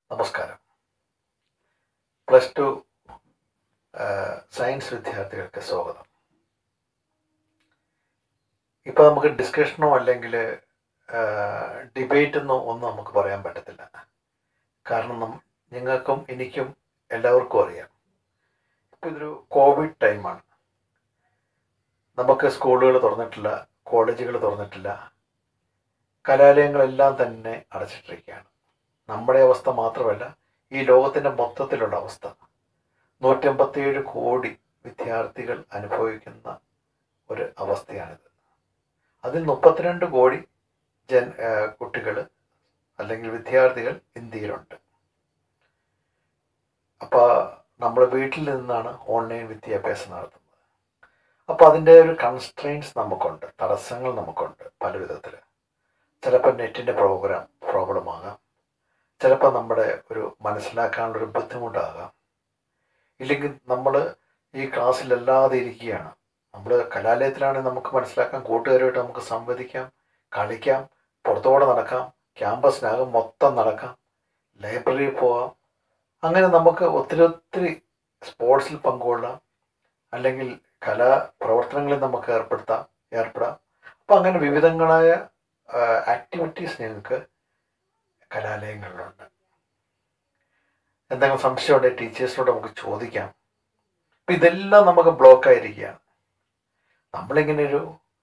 നമസ്കാരം plus two science വിദ്യാർത്ഥികൾക്ക് സ്വാഗതം ഇപ്പോൾ നമുക്ക് ഡിസ്കഷനോ അല്ലെങ്കിൽ ഡിബേറ്റ് എന്നോ ഒന്നും നമുക്ക് പറയാൻ പറ്റത്തില്ല കാരണം നം- നിങ്ങൾക്കും എനിക്കും എല്ലാവർക്കും അറിയാം ഇപ്പോൾ ഇതൊരു കോവിഡ് ടൈമാണ് നമുക്ക് സ്കൂളുകൾ തുറന്നിട്ടില്ല കോളേജുകൾ തുറന്നിട്ടില്ല കലാലയങ്ങളെല്ലാം തന്നെ അടച്ചിട്ടിരിക്കുകയാണ് നമ്മുടെ അവസ്ഥ മാത്രമല്ല ഈ ലോകത്തിൻ്റെ മൊത്തത്തിലുള്ള അവസ്ഥ നൂറ്റമ്പത്തിയേഴ് കോടി വിദ്യാർത്ഥികൾ അനുഭവിക്കുന്ന ഒരു അവസ്ഥയാണിത് അതിൽ മുപ്പത്തിരണ്ട് കോടി ജൻ കുട്ടികൾ അല്ലെങ്കിൽ വിദ്യാർത്ഥികൾ ഇന്ത്യയിലുണ്ട് അപ്പോൾ നമ്മൾ വീട്ടിൽ നിന്നാണ് ഓൺലൈൻ വിദ്യാഭ്യാസം നടത്തുന്നത് അപ്പോൾ അതിൻ്റെ ഒരു കൺസ്ട്രെയിൻസ് നമുക്കുണ്ട് തടസ്സങ്ങൾ നമുക്കുണ്ട് പല വിധത്തിൽ ചിലപ്പോൾ നെറ്റിൻ്റെ പ്രോഗ്രാം പ്രോബ്ലം ആകാം ചിലപ്പോൾ നമ്മുടെ ഒരു മനസ്സിലാക്കാനുള്ളൊരു ബുദ്ധിമുട്ടാകാം ഇല്ലെങ്കിൽ നമ്മൾ ഈ ക്ലാസ്സിലല്ലാതെ ഇരിക്കുകയാണ് നമ്മൾ കലാലയത്തിലാണെങ്കിൽ നമുക്ക് മനസ്സിലാക്കാം കൂട്ടുകാരുമായിട്ട് നമുക്ക് സംവദിക്കാം കളിക്കാം പുറത്തോടെ നടക്കാം ക്യാമ്പസിനകം മൊത്തം നടക്കാം ലൈബ്രറിയിൽ പോകാം അങ്ങനെ നമുക്ക് ഒത്തിരി ഒത്തിരി സ്പോർട്സിൽ പങ്കുകൊള്ളാം അല്ലെങ്കിൽ കലാപ്രവർത്തനങ്ങളിൽ നമുക്ക് ഏർപ്പെടുത്താം ഏർപ്പെടാം അപ്പം അങ്ങനെ വിവിധങ്ങളായ ആക്ടിവിറ്റീസ് ഞങ്ങൾക്ക് കലാലയങ്ങളിലുണ്ട് എന്തെങ്കിലും സംശയമുണ്ടെങ്കിൽ ടീച്ചേഴ്സിനോട് നമുക്ക് ചോദിക്കാം അപ്പം ഇതെല്ലാം നമുക്ക് ബ്ലോക്ക് ആയിരിക്കുകയാണ് നമ്മളിങ്ങനെ ഒരു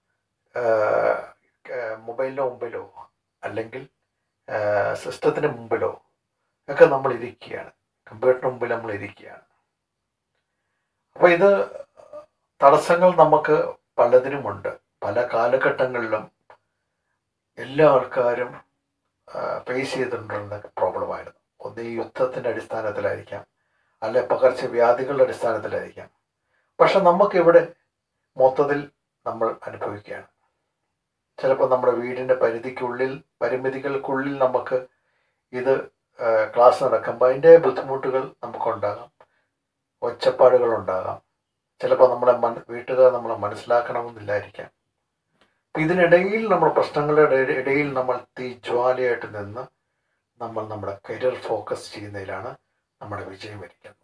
മൊബൈലിൻ്റെ മുമ്പിലോ അല്ലെങ്കിൽ സിസ്റ്റത്തിന് മുമ്പിലോ ഒക്കെ നമ്മൾ ഇരിക്കുകയാണ് കമ്പ്യൂട്ടറിന് മുമ്പിൽ നമ്മൾ ഇരിക്കുകയാണ് അപ്പോൾ ഇത് തടസ്സങ്ങൾ നമുക്ക് പലതിനുമുണ്ട് പല കാലഘട്ടങ്ങളിലും എല്ലാ ആൾക്കാരും ഫേസ് ചെയ്തിട്ടുള്ള പ്രോബ്ലമായിരുന്നു ഒന്ന് ഈ യുദ്ധത്തിൻ്റെ അടിസ്ഥാനത്തിലായിരിക്കാം അല്ലെ പകർച്ചവ്യാധികളുടെ അടിസ്ഥാനത്തിലായിരിക്കാം പക്ഷെ നമുക്കിവിടെ മൊത്തത്തിൽ നമ്മൾ അനുഭവിക്കുകയാണ് ചിലപ്പോൾ നമ്മുടെ വീടിൻ്റെ പരിധിക്കുള്ളിൽ പരിമിതികൾക്കുള്ളിൽ നമുക്ക് ഇത് ക്ലാസ് നടക്കുമ്പോൾ അതിൻ്റെ ബുദ്ധിമുട്ടുകൾ നമുക്കുണ്ടാകാം ഒച്ചപ്പാടുകൾ ഉണ്ടാകാം ചിലപ്പോൾ നമ്മളെ മൻ വീട്ടുകാർ നമ്മളെ മനസ്സിലാക്കണമെന്നില്ലായിരിക്കാം അപ്പം ഇതിനിടയിൽ നമ്മൾ പ്രശ്നങ്ങളുടെ ഇട- ഇടയിൽ നമ്മൾ തീജ്വാലയായിട്ട് നിന്ന് നമ്മൾ നമ്മുടെ കരിയർ ഫോക്കസ് ചെയ്യുന്നതിലാണ് നമ്മുടെ വിജയം വരിക്കുന്നത്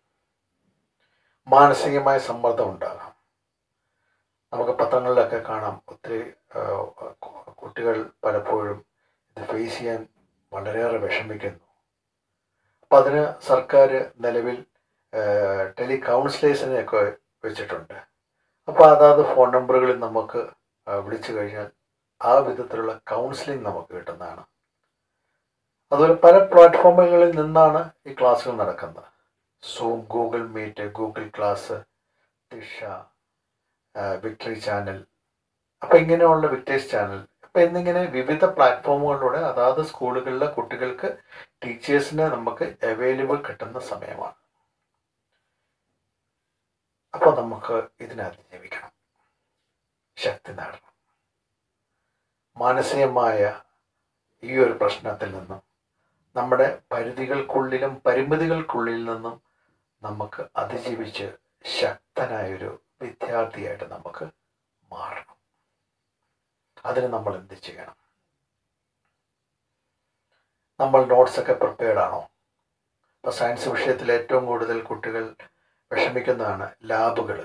മാനസികമായ സമ്മർദ്ദം ഉണ്ടാകാം നമുക്ക് പത്രങ്ങളിലൊക്കെ കാണാം ഒത്തിരി ആ, കു- കുട്ടികൾ പലപ്പോഴും ഇത് ഫേസ് ചെയ്യാൻ വളരെയേറെ വിഷമിക്കുന്നു അപ്പം അതിന് സർക്കാർ നിലവിൽ ടെലി കൗൺസിലേഴ്സിനെയൊക്കെ വെച്ചിട്ടുണ്ട് അപ്പോൾ അതാത് ഫോൺ നമ്പറുകളിൽ നമുക്ക് ആ, വിളിച്ചു കഴിഞ്ഞാൽ ആ വിധത്തിലുള്ള കൗൺസിലിംഗ് നമുക്ക് കിട്ടുന്നതാണ് അതുപോലെ പല പ്ലാറ്റ്ഫോമുകളിൽ നിന്നാണ് ഈ ക്ലാസ്സുകൾ നടക്കുന്നത് Zoom Google Meet Google class Disha victory channel അപ്പം ഇങ്ങനെയുള്ള വിക്ടേഴ്സ് ചാനൽ അപ്പം എന്നിങ്ങനെ വിവിധ പ്ലാറ്റ്ഫോമുകളിലൂടെ അതാത് സ്കൂളുകളിലെ കുട്ടികൾക്ക് ടീച്ചേഴ്സിന് നമുക്ക് അവൈലബിൾ കിട്ടുന്ന സമയമാണ് അപ്പോൾ നമുക്ക് ഇതിനകത്ത് ജീവിക്കണം ശക്തി നേടണം മാനസികമായ ഈ ഒരു പ്രശ്നത്തിൽ നിന്നും നമ്മുടെ പരിധികൾക്കുള്ളിലും പരിമിതികൾക്കുള്ളിൽ നിന്നും നമുക്ക് അതിജീവിച്ച് ശക്തനായൊരു വിദ്യാർത്ഥിയായിട്ട് നമുക്ക് മാറണം അതിന് നമ്മൾ എന്ത് ചെയ്യണം നമ്മൾ നോട്ട്സൊക്കെ പ്രിപ്പയർഡ് ആണോ ഇപ്പോൾ സയൻസ് വിഷയത്തിൽ ഏറ്റവും കൂടുതൽ കുട്ടികൾ വിഷമിക്കുന്നതാണ് ലാബുകൾ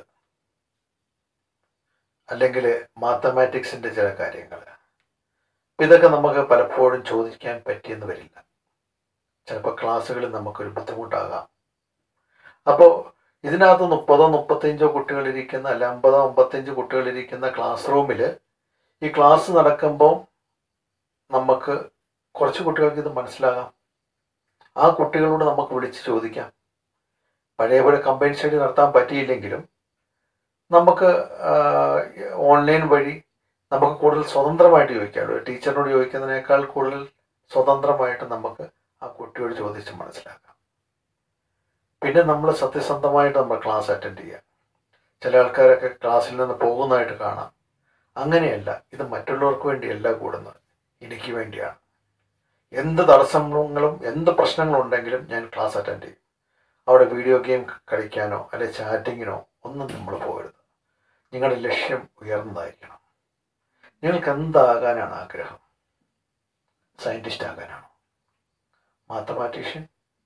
അല്ലെങ്കിൽ മാത്തമാറ്റിക്സിൻ്റെ ചില കാര്യങ്ങൾ ഇതൊക്കെ നമുക്ക് പലപ്പോഴും ചോദിക്കാൻ പറ്റിയെന്ന് വരില്ല ചിലപ്പോൾ ക്ലാസ്സുകളിൽ നമുക്കൊരു ബുദ്ധിമുട്ടാകാം അപ്പോൾ ഇതിനകത്ത് മുപ്പതോ മുപ്പത്തഞ്ചോ കുട്ടികളിരിക്കുന്ന അല്ല അമ്പതോ അമ്പത്തഞ്ച് കുട്ടികളിരിക്കുന്ന ക്ലാസ് റൂമിൽ ഈ ക്ലാസ് നടക്കുമ്പോൾ നമുക്ക് കുറച്ച് കുട്ടികൾക്ക് ഇത് മനസ്സിലാകാം ആ കുട്ടികളോട് നമുക്ക് വിളിച്ച് ചോദിക്കാം പഴയ പോലെ കമ്പൈൻ സ്റ്റഡി നടത്താൻ പറ്റിയില്ലെങ്കിലും നമുക്ക് ഓൺലൈൻ വഴി നമുക്ക് കൂടുതൽ സ്വതന്ത്രമായിട്ട് ചോദിക്കാം ഒരു ടീച്ചറിനോട് ചോദിക്കുന്നതിനേക്കാൾ കൂടുതൽ സ്വതന്ത്രമായിട്ട് നമുക്ക് ആ കുട്ടിയോട് ചോദിച്ച് മനസ്സിലാക്കാം പിന്നെ നമ്മൾ സത്യസന്ധമായിട്ട് നമ്മൾ ക്ലാസ് അറ്റൻഡ് ചെയ്യാം ചില ആൾക്കാരൊക്കെ ക്ലാസ്സിൽ നിന്ന് പോകുന്നതായിട്ട് കാണാം അങ്ങനെയല്ല ഇത് മറ്റുള്ളവർക്ക് വേണ്ടിയല്ല കൂടുന്നത് എനിക്ക് വേണ്ടിയാണ് എന്ത് തടസ്സങ്ങളും എന്ത് പ്രശ്നങ്ങളും ഉണ്ടെങ്കിലും ഞാൻ ക്ലാസ് അറ്റൻഡ് ചെയ്യും അവിടെ വീഡിയോ ഗെയിം കളിക്കാനോ അല്ലെ ചാറ്റിങ്ങിനോ ഒന്നും നമ്മൾ പോകരുത് നിങ്ങളുടെ ലക്ഷ്യം ഉയർന്നതായിരിക്കണം നിങ്ങൾക്ക് എന്താകാനാണ് ആഗ്രഹം സയൻറ്റിസ്റ്റ് ആകാനാണോ മാത്തമാറ്റീഷ്യൻ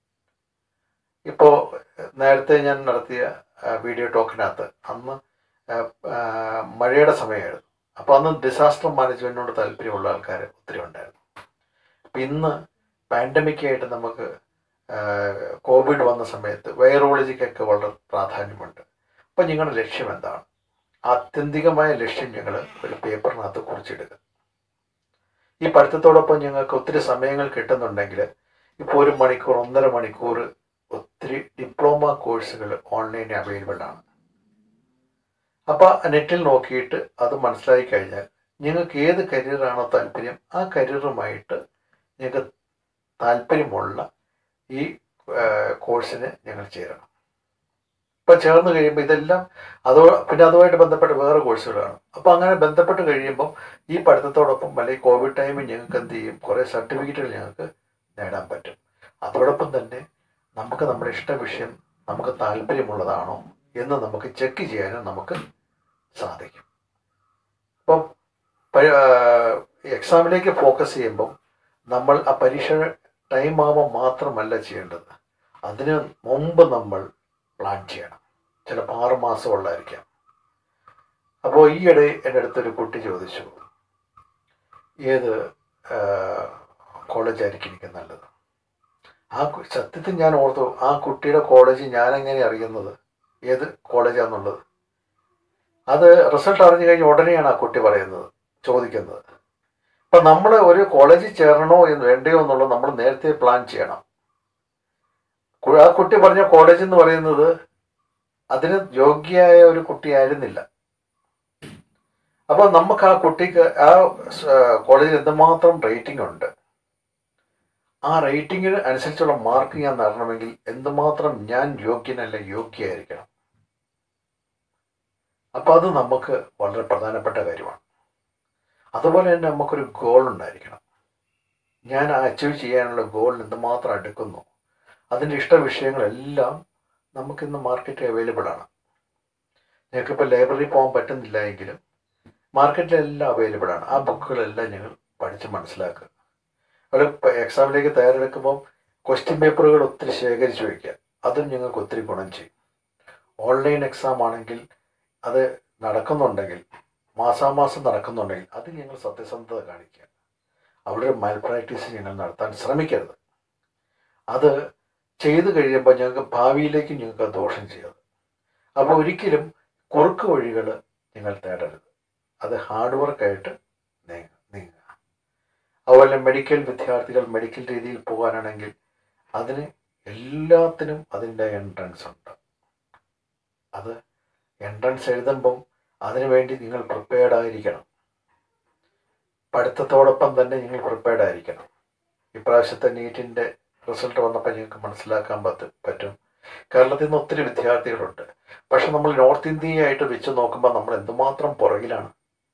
ഇപ്പോൾ നേരത്തെ ഞാൻ നടത്തിയ ആ, വീഡിയോ ടോക്കിനകത്ത് അന്ന് ആ, ആ, മഴയുടെ സമയമായിരുന്നു അപ്പോൾ അന്ന് ഡിസാസ്റ്റർ മാനേജ്മെൻറ്റിനോട് താല്പര്യമുള്ള ആൾക്കാർ ഒത്തിരി ഉണ്ടായിരുന്നു അപ്പം ഇന്ന് പാൻഡമിക് ആയിട്ട് നമുക്ക് ആ, കോവിഡ് വന്ന സമയത്ത് വൈറോളജിക്കൊക്കെ വളരെ പ്രാധാന്യമുണ്ട് അപ്പം നിങ്ങളുടെ ലക്ഷ്യം എന്താണ് ആത്യന്തികമായ ലക്ഷ്യം ഞങ്ങൾ ഒരു പേപ്പറിനകത്ത് കുറിച്ചെടുക്കുക ഈ പഠിത്തത്തോടൊപ്പം ഞങ്ങൾക്ക് ഒത്തിരി സമയങ്ങൾ കിട്ടുന്നുണ്ടെങ്കിൽ ഇപ്പോൾ ഒരു മണിക്കൂർ ഒന്നര മണിക്കൂർ ഒത്തിരി ഡിപ്ലോമ കോഴ്സുകൾ ഓൺലൈനിൽ അവൈലബിൾ ആണ് അപ്പോൾ നെറ്റിൽ നോക്കിയിട്ട് അത് മനസ്സിലാക്കി കഴിഞ്ഞാൽ നിങ്ങൾക്ക് ഏത് കരിയറാണോ താല്പര്യം ആ കരിയറുമായിട്ട് നിങ്ങൾക്ക് താല്പര്യമുള്ള ഈ ആ, കോഴ്സിന് ഞങ്ങൾ ചേരണം ഇപ്പം ചേർന്ന് കഴിയുമ്പോൾ ഇതെല്ലാം അതോ പിന്നെ അതുമായിട്ട് ബന്ധപ്പെട്ട വേറെ കോഴ്സുകളാണ് അപ്പോൾ അങ്ങനെ ബന്ധപ്പെട്ട് കഴിയുമ്പം ഈ പഠിത്തത്തോടൊപ്പം അല്ലെങ്കിൽ കോവിഡ് ടൈമിൽ ഞങ്ങൾക്ക് എന്ത് ചെയ്യും കുറേ സർട്ടിഫിക്കറ്റുകൾ ഞങ്ങൾക്ക് നേടാൻ പറ്റും അതോടൊപ്പം തന്നെ നമുക്ക് നമ്മുടെ ഇഷ്ട വിഷയം നമുക്ക് താല്പര്യമുള്ളതാണോ എന്ന് നമുക്ക് ചെക്ക് ചെയ്യാനും നമുക്ക് സാധിക്കും അപ്പം പ- ആ, എക്സാമിലേക്ക് ഫോക്കസ് ചെയ്യുമ്പം നമ്മൾ ആ പരീക്ഷ ടൈം ആവുമ്പോൾ മാത്രമല്ല ചെയ്യേണ്ടത് അതിന് മുമ്പ് നമ്മൾ പ്ലാൻ ചെയ്യണം ചിലപ്പോൾ ആറ് മാസം ഉള്ളായിരിക്കാം അപ്പോൾ ഈയിടെ എൻ്റെ അടുത്തൊരു കുട്ടി ചോദിച്ചു ഏത് കോളേജായിരിക്കും എനിക്ക് നല്ലത് ആ കു- സത്യത്തിൽ ഞാൻ ഓർത്തു ആ കുട്ടിയുടെ കോളേജ് ഞാൻ എങ്ങനെ അറിയുന്നത് ഏത് കോളേജാന്നുള്ളത് അത് റിസൾട്ട് അറിഞ്ഞു കഴിഞ്ഞ് ഉടനെയാണ് ആ കുട്ടി പറയുന്നത് ചോദിക്കുന്നത് അപ്പം നമ്മൾ ഒരു കോളേജിൽ ചേരണോ എന്ന് വേണ്ടയോ എന്നുള്ളത് നമ്മൾ നേരത്തെ പ്ലാൻ ചെയ്യണം കു- ആ കുട്ടി പറഞ്ഞ കോളേജ് എന്ന് പറയുന്നത് അതിന് യോഗ്യയായ ഒരു കുട്ടിയായിരുന്നില്ല അപ്പോൾ നമുക്ക് ആ കുട്ടിക്ക് ആ സ്- കോളേജിൽ എന്തുമാത്രം റേറ്റിംഗ് ഉണ്ട് ആ റേറ്റിംഗിന് അനുസരിച്ചുള്ള മാർക്ക് ഞാൻ നേടണമെങ്കിൽ എന്തുമാത്രം ഞാൻ യോഗ്യനല്ല യോഗ്യയായിരിക്കണം അപ്പോൾ അത് നമുക്ക് വളരെ പ്രധാനപ്പെട്ട കാര്യമാണ് അതുപോലെ തന്നെ നമുക്കൊരു ഗോൾ ഉണ്ടായിരിക്കണം ഞാൻ അച്ചീവ് ചെയ്യാനുള്ള ഗോളിന് എന്തുമാത്രം അടുക്കുന്നു അതിൻ്റെ ഇഷ്ട വിഷയങ്ങളെല്ലാം നമുക്കിന്ന് മാർക്കറ്റിൽ അവൈലബിൾ ആണ് ഞങ്ങൾക്കിപ്പോൾ ലൈബ്രറി പോകാൻ പറ്റുന്നില്ല എങ്കിലും മാർക്കറ്റിലെല്ലാം അവൈലബിൾ ആണ് ആ ബുക്കുകളെല്ലാം ഞങ്ങൾ പഠിച്ച് മനസ്സിലാക്കുക ഒരു എക്സാമിലേക്ക് തയ്യാറെടുക്കുമ്പം ക്വസ്റ്റ്യൻ പേപ്പറുകൾ ഒത്തിരി ശേഖരിച്ച് വയ്ക്കുക അതും ഞങ്ങൾക്ക് ഒത്തിരി ഗുണം ചെയ്യും ഓൺലൈൻ എക്സാം ആണെങ്കിൽ അത് നടക്കുന്നുണ്ടെങ്കിൽ മാസാമാസം നടക്കുന്നുണ്ടെങ്കിൽ അത് ഞങ്ങൾ സത്യസന്ധത കാണിക്കുക അവിടെ ഒരു മൽ പ്രാക്ടീസ് ഞങ്ങൾ നടത്താൻ ശ്രമിക്കരുത് അത് ചെയ്തു കഴിയുമ്പോൾ ഞങ്ങൾക്ക് ഭാവിയിലേക്ക് ഞങ്ങൾക്ക് അത് ദോഷം ചെയ്യരുത് അപ്പോൾ ഒരിക്കലും കുറുക്ക് വഴികൾ നിങ്ങൾ തേടരുത് അത് ഹാർഡ് വർക്കായിട്ട് നീങ്ങുക നീങ്ങുക അതുപോലെ മെഡിക്കൽ വിദ്യാർത്ഥികൾ മെഡിക്കൽ രീതിയിൽ പോകാനാണെങ്കിൽ അതിന് എല്ലാത്തിനും അതിൻ്റെ എൻട്രൻസ് ഉണ്ട് അത് എൻട്രൻസ് എഴുതുമ്പം അതിനുവേണ്ടി നിങ്ങൾ പ്രിപ്പയർഡ് ആയിരിക്കണം പഠിത്തത്തോടൊപ്പം തന്നെ നിങ്ങൾ പ്രിപ്പയർഡ് ആയിരിക്കണം ഇപ്രാവശ്യത്തെ നീറ്റിൻ്റെ റിസൾട്ട് വന്നപ്പോൾ നിങ്ങൾക്ക് മനസ്സിലാക്കാൻ പറ്റും പറ്റും കേരളത്തിൽ നിന്ന് ഒത്തിരി വിദ്യാർത്ഥികളുണ്ട് പക്ഷെ നമ്മൾ നോർത്ത് ഇന്ത്യയായിട്ട് വെച്ച് നോക്കുമ്പോൾ നമ്മൾ എന്തുമാത്രം പുറകിലാണ്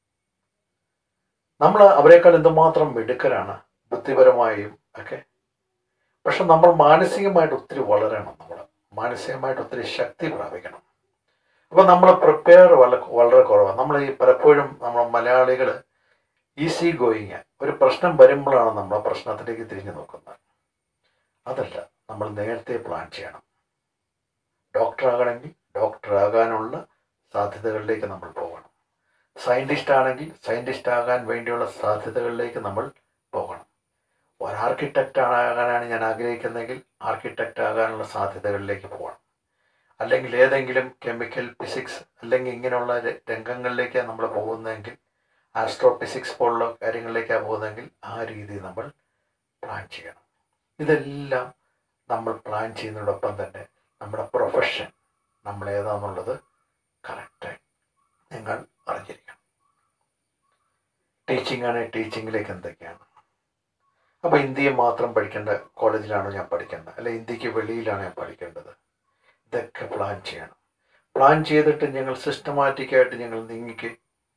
നമ്മൾ അവരെക്കാൾ എന്തുമാത്രം മിടുക്കരാണ് ബുദ്ധിപരമായും ഒക്കെ പക്ഷെ നമ്മൾ മാനസികമായിട്ട് ഒത്തിരി വളരണം നമ്മൾ മാനസികമായിട്ട് ഒത്തിരി ശക്തി പ്രാപിക്കണം അപ്പോൾ നമ്മൾ പ്രിപ്പയർ വളരെ വളരെ കുറവാണ് നമ്മൾ ഈ പലപ്പോഴും നമ്മൾ മലയാളികൾ ഈസി ഗോയിങ് ഒരു പ്രശ്നം വരുമ്പോഴാണ് നമ്മൾ ആ പ്രശ്നത്തിലേക്ക് തിരിഞ്ഞു നോക്കുന്നത് അതല്ല നമ്മൾ നേരത്തെ പ്ലാൻ ചെയ്യണം ഡോക്ടർ ആകണമെങ്കിൽ ഡോക്ടർ ആകാനുള്ള സാധ്യതകളിലേക്ക് നമ്മൾ പോകണം സയൻറ്റിസ്റ്റ് ആണെങ്കിൽ സയൻറ്റിസ്റ്റ് ആകാൻ വേണ്ടിയുള്ള സാധ്യതകളിലേക്ക് നമ്മൾ പോകണം ഒരു ആർക്കിടെക്റ്റ് ആകാനാണ് ഞാൻ ആഗ്രഹിക്കുന്നതെങ്കിൽ ആർക്കിടെക്റ്റ് ആകാനുള്ള സാധ്യതകളിലേക്ക് പോകണം അല്ലെങ്കിൽ ഏതെങ്കിലും കെമിക്കൽ ഫിസിക്സ് അല്ലെങ്കിൽ ഇങ്ങനെയുള്ള ര- രംഗങ്ങളിലേക്ക് നമ്മൾ പോകുന്നതെങ്കിൽ ആസ്ട്രോ ഫിസിക്സ് പോലുള്ള കാര്യങ്ങളിലേക്കാണ് പോകുന്നതെങ്കിൽ ആ രീതി നമ്മൾ പ്ലാൻ ചെയ്യണം ഇതെല്ലാം നമ്മൾ പ്ലാൻ ചെയ്യുന്നതോടൊപ്പം തന്നെ നമ്മുടെ പ്രൊഫഷൻ നമ്മൾ ഏതാണെന്നുള്ളത് കറക്റ്റായി നിങ്ങൾ അറിഞ്ഞിരിക്കണം ടീച്ചിങ് ആണ് ടീച്ചിങ്ങിലേക്ക് എന്തൊക്കെയാണ് അപ്പോൾ ഇന്ത്യയെ മാത്രം പഠിക്കേണ്ട കോളേജിലാണോ ഞാൻ പഠിക്കേണ്ടത് അല്ലെ ഇന്ത്യക്ക് വെളിയിലാണ് ഞാൻ പഠിക്കേണ്ടത് ഇതൊക്കെ പ്ലാൻ ചെയ്യണം പ്ലാൻ ചെയ്തിട്ട് ഞങ്ങൾ സിസ്റ്റമാറ്റിക്കായിട്ട് ഞങ്ങൾ നീങ്ങിക്ക്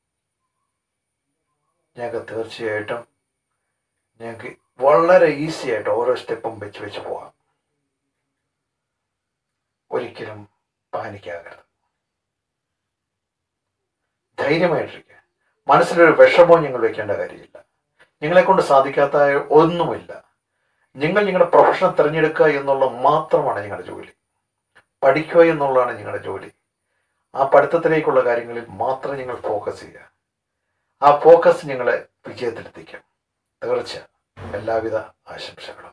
ഞങ്ങൾക്ക് തീർച്ചയായിട്ടും ഞങ്ങൾക്ക് വളരെ ഈസി ആയിട്ട് ഓരോ സ്റ്റെപ്പും വെച്ച് വെച്ച് പോകാം ഒരിക്കലും പാനിക്കാകരുത് ധൈര്യമായിട്ടിരിക്കുക മനസ്സിലൊരു വിഷമവും ഞങ്ങൾ വെക്കേണ്ട കാര്യമില്ല നിങ്ങളെ കൊണ്ട് സാധിക്കാത്ത ഒന്നുമില്ല നിങ്ങൾ നിങ്ങളുടെ പ്രൊഫഷൻ തിരഞ്ഞെടുക്കുക എന്നുള്ളത് മാത്രമാണ് നിങ്ങളുടെ ജോലി പഠിക്കുക എന്നുള്ളതാണ് നിങ്ങളുടെ ജോലി ആ പഠിത്തത്തിലേക്കുള്ള കാര്യങ്ങളിൽ മാത്രം നിങ്ങൾ ഫോക്കസ് ചെയ്യുക ആ ഫോക്കസ് നിങ്ങളെ വിജയത്തിലെത്തിക്കും തീർച്ച എല്ലാവിധ ആശംസകളും